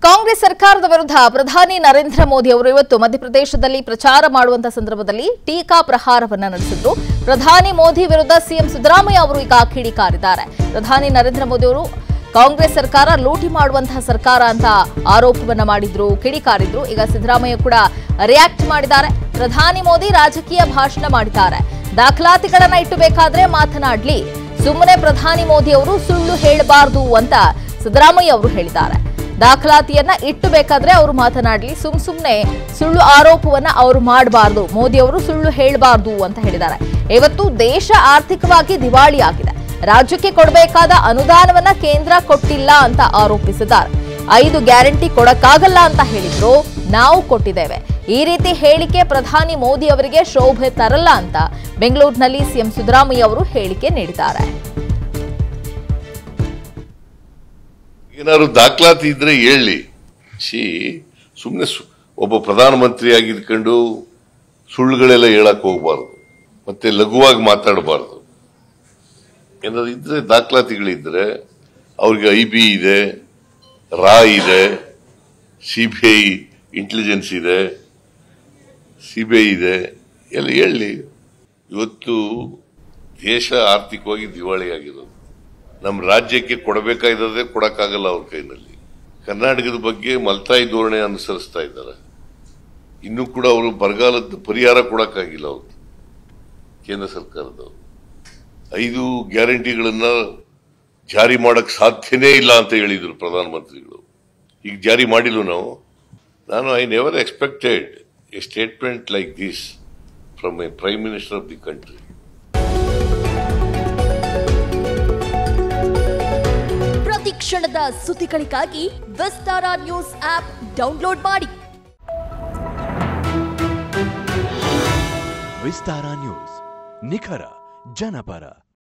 ಕಾಂಗ್ರೆಸ್ ಸರ್ಕಾರದ ವಿರುದ್ಧ ಪ್ರಧಾನಿ ನರೇಂದ್ರ ಮೋದಿ ಅವರು ಇವತ್ತು ಮಧ್ಯಪ್ರದೇಶದಲ್ಲಿ ಪ್ರಚಾರ ಮಾಡುವಂತಹ ಸಂದರ್ಭದಲ್ಲಿ ಟೀಕಾ ಪ್ರಹಾರವನ್ನ ನಡೆಸಿದ್ರು ಪ್ರಧಾನಿ ಮೋದಿ ವಿರುದ್ಧ ಸಿಎಂ ಸಿದ್ದರಾಮಯ್ಯ ಅವರು ಈಗ ಕಿಡಿಕಾರಿದ್ದಾರೆ ಪ್ರಧಾನಿ ನರೇಂದ್ರ ಮೋದಿ ಅವರು ಕಾಂಗ್ರೆಸ್ ಸರ್ಕಾರ ಲೂಟಿ ಮಾಡುವಂತಹ ಸರ್ಕಾರ ಅಂತ ಆರೋಪವನ್ನ ಮಾಡಿದ್ರು ಕಿಡಿಕಾರಿದ್ರು ಈಗ ಸಿದ್ದರಾಮಯ್ಯ ಕೂಡ ರಿಯಾಕ್ಟ್ ಮಾಡಿದ್ದಾರೆ ಪ್ರಧಾನಿ ಮೋದಿ ರಾಜಕೀಯ ಭಾಷಣ ಮಾಡಿದ್ದಾರೆ ದಾಖಲಾತಿಗಳನ್ನ ಇಟ್ಟು ಬೇಕಾದ್ರೆ ಮಾತನಾಡ್ಲಿ ಸುಮ್ಮನೆ ಪ್ರಧಾನಿ ಮೋದಿ ಅವರು ಸುಳ್ಳು ಹೇಳಬಾರದು ಅಂತ ಸಿದ್ದರಾಮಯ್ಯ ಅವರು ಹೇಳಿದ್ದಾರೆ ದಾಖಲಾತಿಯನ್ನ ಇಟ್ಟು ಬೇಕಾದ್ರೆ ಅವರು ಮಾತನಾಡಲಿ ಸುಮ್ ಸುಮ್ನೆ ಸುಳ್ಳು ಆರೋಪವನ್ನ ಅವರು ಮಾಡಬಾರ್ದು ಮೋದಿ ಅವರು ಸುಳ್ಳು ಹೇಳಬಾರ್ದು ಅಂತ ಹೇಳಿದ್ದಾರೆ ಇವತ್ತು ದೇಶ ಆರ್ಥಿಕವಾಗಿ ದಿವಾಳಿ ಆಗಿದೆ ರಾಜ್ಯಕ್ಕೆ ಕೊಡಬೇಕಾದ ಅನುದಾನವನ್ನ ಕೇಂದ್ರ ಕೊಟ್ಟಿಲ್ಲ ಅಂತ ಆರೋಪಿಸಿದ್ದಾರೆ ಐದು ಗ್ಯಾರಂಟಿ ಕೊಡಕ್ಕಾಗಲ್ಲ ಅಂತ ಹೇಳಿದ್ರು ನಾವು ಕೊಟ್ಟಿದ್ದೇವೆ ಈ ರೀತಿ ಹೇಳಿಕೆ ಪ್ರಧಾನಿ ಮೋದಿ ಅವರಿಗೆ ಶೋಭೆ ತರಲ್ಲ ಅಂತ ಬೆಂಗಳೂರಿನಲ್ಲಿ ಸಿಎಂ ಸಿದ್ದರಾಮಯ್ಯ ಅವರು ಹೇಳಿಕೆ ನೀಡಿದ್ದಾರೆ ಏನಾದ್ರು ದಾಖಲಾತಿ ಇದ್ರೆ ಹೇಳಿ ಸಿ ಸುಮ್ಮನೆ ಒಬ್ಬ ಪ್ರಧಾನಮಂತ್ರಿ ಆಗಿದ್ಕೊಂಡು ಸುಳ್ಳುಗಳೆಲ್ಲ ಹೇಳಕ್ ಹೋಗ್ಬಾರ್ದು ಮತ್ತೆ ಲಘುವಾಗಿ ಮಾತಾಡಬಾರ್ದು ಏನಾದ್ರು ಇದ್ರೆ ದಾಖಲಾತಿಗಳಿದ್ರೆ ಅವ್ರಿಗೆ ಐ ಬಿ ಇದೆ ರಾ ಇದೆ ಸಿಬಿಐ ಇಂಟೆಲಿಜೆನ್ಸ್ ಇದೆ ಸಿಬಿಐ ಇದೆ ಎಲ್ಲ ಹೇಳಿ ಇವತ್ತು ದೇಶ ಆರ್ಥಿಕವಾಗಿ ದಿವಾಳಿಯಾಗಿರೋದು ನಮ್ಮ ರಾಜ್ಯಕ್ಕೆ ಕೊಡಬೇಕಾಗಿರೋದೇ ಕೊಡಕ್ಕಾಗಲ್ಲ ಅವ್ರ ಕೈನಲ್ಲಿ ಕರ್ನಾಟಕದ ಬಗ್ಗೆ ಮಲ್ತಾಯಿ ಧೋರಣೆ ಅನುಸರಿಸ್ತಾ ಇದ್ದಾರೆ ಇನ್ನೂ ಕೂಡ ಅವರು ಬರಗಾಲದ ಪರಿಹಾರ ಕೊಡಕ್ಕಾಗಿಲ್ಲ ಅವ್ರು ಕೇಂದ್ರ ಸರ್ಕಾರದವರು ಐದು ಗ್ಯಾರಂಟಿಗಳನ್ನ ಜಾರಿ ಮಾಡಕ್ ಸಾಧ್ಯನೇ ಇಲ್ಲ ಅಂತ ಹೇಳಿದ್ರು ಪ್ರಧಾನಮಂತ್ರಿಗಳು ಈಗ ಜಾರಿ ಮಾಡಿಲ್ಲ ನಾವು ನಾನು I never expected a statement like this from a prime minister of the country ಪ್ರತಿ ಕ್ಷಣದ ಸುದ್ದಿಗಳಿಗಾಗಿ ವಿಸ್ತಾರ ನ್ಯೂಸ್ ಆಪ್ ಡೌನ್ಲೋಡ್ ಮಾಡಿ ವಿಸ್ತಾರ ನ್ಯೂಸ್ ನಿಖರ ಜನಪರ